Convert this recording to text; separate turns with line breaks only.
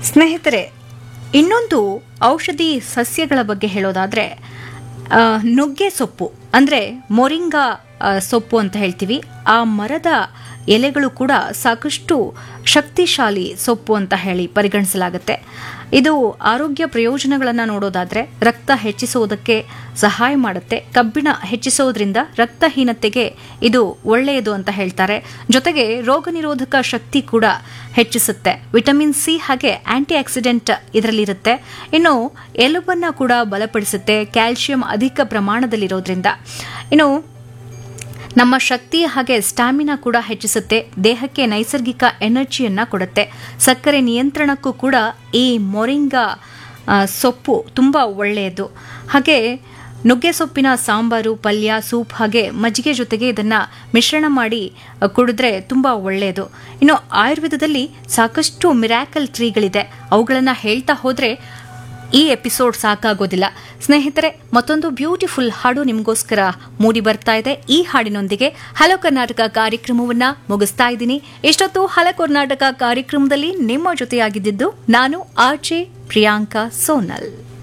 ಸ್ನೇಹಿತರೆ ಇನ್ನೊಂದು ಔಷಧಿ ಸಸ್ಯಗಳ ಬಗ್ಗೆ ಹೇಳೋದಾದ್ರೆ ಆ, ನುಗ್ಗೆ ಸೊಪ್ಪು ಅಂದರೆ ಮೊರಿಂಗಾ ಆ, ಸೊಪ್ಪು ಅಂತ ಹೇಳ್ತೀವಿ ಆ ಮರದ ಎಲೆಗಳು ಕೂಡ ಸಾಕಷ್ಟು ಶಕ್ತಿಶಾಲಿ ಸೊಪ್ಪು ಅಂತ ಹೇಳಿ ಪರಿಗಣಿಸಲಾಗುತ್ತೆ ಇದು ಆರೋಗ್ಯ ಪ್ರಯೋಜನಗಳನ್ನು ನೋಡೋದಾದ್ರೆ ರಕ್ತ ಹೆಚ್ಚಿಸುವುದಕ್ಕೆ ಸಹಾಯ ಮಾಡುತ್ತೆ ಕಬ್ಬಿಣ ಹೆಚ್ಚಿಸೋದ್ರಿಂದ ರಕ್ತಹೀನತೆಗೆ ಇದು ಒಳ್ಳೆಯದು ಅಂತ ಹೇಳ್ತಾರೆ ಜೊತೆಗೆ ರೋಗ ನಿರೋಧಕ ಶಕ್ತಿ ಕೂಡ ಹೆಚ್ಚಿಸುತ್ತೆ ವಿಟಮಿನ್ ಸಿ ಹಾಗೆ ಆಂಟಿ ಆಕ್ಸಿಡೆಂಟ್ ಇದರಲ್ಲಿರುತ್ತೆ ಇನ್ನು ಎಲುಬನ್ನ ಕೂಡ ಬಲಪಡಿಸುತ್ತೆ ಕ್ಯಾಲ್ಸಿಯಂ ಅಧಿಕ ಪ್ರಮಾಣದಲ್ಲಿರೋದ್ರಿಂದ ಇನ್ನು ನಮ್ಮ ಶಕ್ತಿ ಹಾಗೆ ಸ್ಟಾಮಿನಾ ಕೂಡ ಹೆಚ್ಚಿಸುತ್ತೆ ದೇಹಕ್ಕೆ ನೈಸರ್ಗಿಕ ಎನರ್ಜಿಯನ್ನ ಕೊಡುತ್ತೆ ಸಕ್ಕರೆ ನಿಯಂತ್ರಣಕ್ಕೂ ಕೂಡ ಈ ಮೊರಿಂಗಾ ಆ, ಸೊಪ್ಪು ತುಂಬ ಒಳ್ಳೆಯದು ಹಾಗೆ ನುಗ್ಗೆ ಸೊಪ್ಪಿನ ಸಾಂಬಾರು ಪಲ್ಯ ಸೂಪ್ ಹಾಗೆ ಮಜ್ಜಿಗೆ ಜೊತೆಗೆ ಇದನ್ನ ಮಿಶ್ರಣ ಮಾಡಿ ಆ, ಕುಡಿದ್ರೆ ತುಂಬ ಒಳ್ಳೆಯದು ಇನ್ನು ಆಯುರ್ವೇದದಲ್ಲಿ ಸಾಕಷ್ಟು ಮಿರಾಕಲ್ ಟ್ರೀಗಳಿದೆ ಅವುಗಳನ್ನು ಹೇಳ್ತಾ ಹೋದ್ರೆ ಈ ಎಪಿಸೋಡ್ ಸಾಕಾಗೋದಿಲ್ಲ ಸ್ನೇಹಿತರೆ ಮತ್ತೊಂದು ಬ್ಯೂಟಿಫುಲ್ ಹಾಡು ನಿಮಗೋಸ್ಕರ ಮೂಡಿ ಬರ್ತಾ ಇದೆ ಈ ಹಾಡಿನೊಂದಿಗೆ ಹಲೋ ಕರ್ನಾಟಕ ಕಾರ್ಯಕ್ರಮವನ್ನ ಮುಗಿಸ್ತಾ ಇದ್ದೀನಿ ಇಷ್ಟೊತ್ತು ಹಲ ಕರ್ನಾಟಕ ಕಾರ್ಯಕ್ರಮದಲ್ಲಿ ನಿಮ್ಮ ಜೊತೆಯಾಗಿದ್ದು ನಾನು ಆರ್ಜೆ ಪ್ರಿಯಾಂಕಾ ಸೋನಲ್